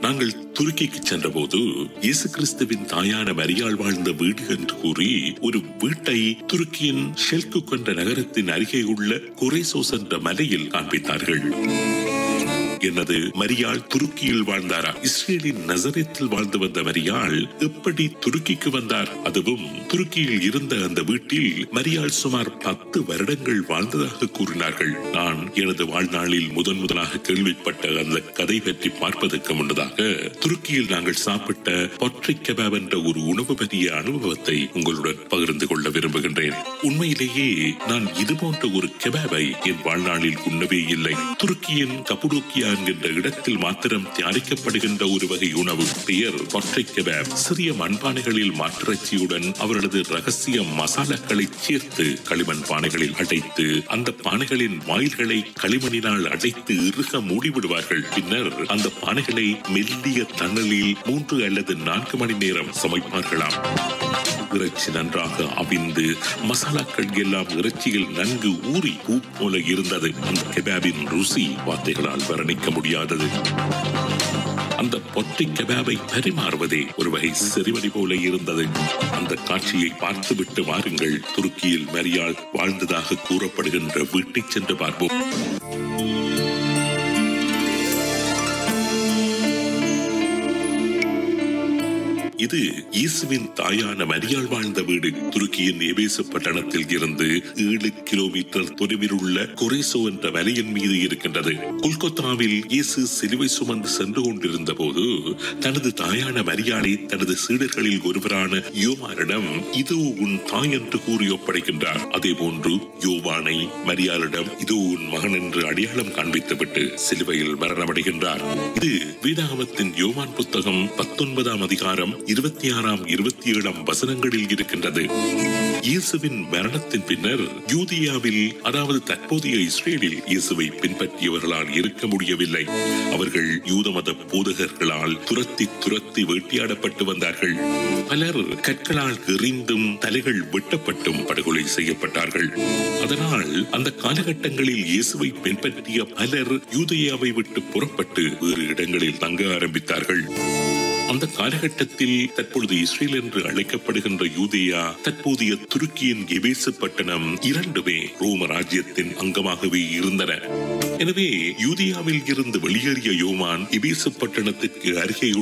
நாங்கள் துருக்கிக்கு சென்றபோது இயேசு கிறிஸ்துவின் தாயான மரியாள் வாழ்ந்த வீடு என்று கூறி ஒரு வீட்டை துருக்கியின் ஷெல்கு கொண்ட நகரத்தின் அருகே உள்ள குறைசோஸ் என்ற மலையில் காண்பித்தார்கள் என்னது மரியாள் துருக்கியில் வாழ்ந்தாரா இஸ்ரேலின் நசரேத்தில் வாழ்ந்து வந்த மரியாள் எப்படி துருக்கிக்கு வந்தார் அதுவும் துருக்கியில் இருந்த அந்த வீட்டில் மரியாள் சுமார் பத்து வருடங்கள் வாழ்ந்ததாக கூறினார்கள் நான் எனது வாழ்நாளில் முதன் முதலாக கேள்விப்பட்ட அந்த கதை பற்றி பார்ப்பதற்கு முன்னதாக துருக்கியில் நாங்கள் சாப்பிட்ட பொற்றை கபாப் என்ற ஒரு உணவு பற்றிய அனுபவத்தை உங்களுடன் பகிர்ந்து கொள்ள விரும்புகின்றேன் உண்மையிலேயே நான் இது போன்ற ஒரு கெபாபை என் வாழ்நாளில் உண்ணவே இல்லை துருக்கியின் கப்புடோக்கியா என்கின்ற இடத்தில் மாத்திரம் தயாரிக்கப்படுகின்ற ஒரு வகை உணவு பெயர் பொற்றை கெபாப் சிறிய மண்பானைகளில் மாட்டிறைச்சியுடன் அவர்களது ரகசிய மசாலாக்களை சேர்த்து களிமண் பானைகளில் அடைத்து அந்த பானைகளின் வாயில்களை களிமண்ணினால் அடைத்து இறுக மூடிவிடுவார்கள் பின்னர் அந்த பானைகளை மெல்லிய தணலில் மூன்று அல்லது நான்கு மணி நேரம் சமைப்பார்களாம் இறைச்சி நன்றாக அவிந்து மசாலாக்கள் எல்லாம் இறைச்சியில் நன்கு ஊறி பூ போல இருந்தது அந்த கெபாபின் ருசி வார்த்தைகளால் வர்ணிக்க முடியாதது அந்த பொட்டை கெபாபை பரிமாறுவதே ஒரு வகை செறிவடி போல இருந்தது அந்த காட்சியை பார்த்துவிட்டு வாருங்கள் துருக்கியில் மரியாள் வாழ்ந்ததாக கூறப்படுகின்ற வீட்டை சென்று பார்ப்போம் இது இயேசுவின் தாயான மரியாள் வாழ்ந்த வீடு துருக்கியின் எபேசு பட்டணத்தில் இருந்து ஏழு கிலோமீட்டர் தொலைவில் உள்ள கொரேசோ என்ற மலையின் மீது இருக்கின்றது கொல்கத்தாவில் இயேசு சிலுவை சுமந்து சென்று கொண்டிருந்த போது தனது தாயான மரியாளை தனது சீடர்களில் ஒருவரான யோவானிடம் இதோ உன் தாய் என்று கூறி ஒப்படைக்கின்றார் அதே போன்று யோவானை மரியாளிடம் இதோ உன் மகன் என்று அடையாளம் காண்பித்துவிட்டு சிலுவையில் மரணமடைகின்றார் இது வேதாகமத்தின் யோவான் புத்தகம் பத்தொன்பதாம் அதிகாரம் இருபத்தி ஆறாம் இருபத்தி ஏழாம் வசனங்களில் இருக்கின்றது இயேசுவின் மரணத்தின் பின்னர் யூதியாவில் அதாவது தற்போதைய இஸ்ரேலில் இயேசுவை பின்பற்றியவர்களால் இருக்க முடியவில்லை அவர்கள் யூத மத போதகர்களால் துரத்தி துரத்தி வேட்டையாடப்பட்டு வந்தார்கள் பலர் கற்களால் எறிந்தும் தலைகள் வெட்டப்பட்டும் படுகொலை செய்யப்பட்டார்கள் அதனால் அந்த காலகட்டங்களில் இயேசுவை பின்பற்றிய பலர் யூதயாவை விட்டு புறப்பட்டு வேறு இடங்களில் தங்க ஆரம்பித்தார்கள் அந்த காலகட்டத்தில் தற்பொழுது இஸ்ரேல் என்று அழைக்கப்படுகின்ற யூதேயா தற்போதைய துருக்கியின் எபேசு பட்டணம் இரண்டுமே ரோம ராஜ்யத்தின் அங்கமாகவே இருந்தன எனவே யூதியாவில் இருந்து வெளியேறிய யோமான் எபேசு பட்டணத்திற்கு அருகே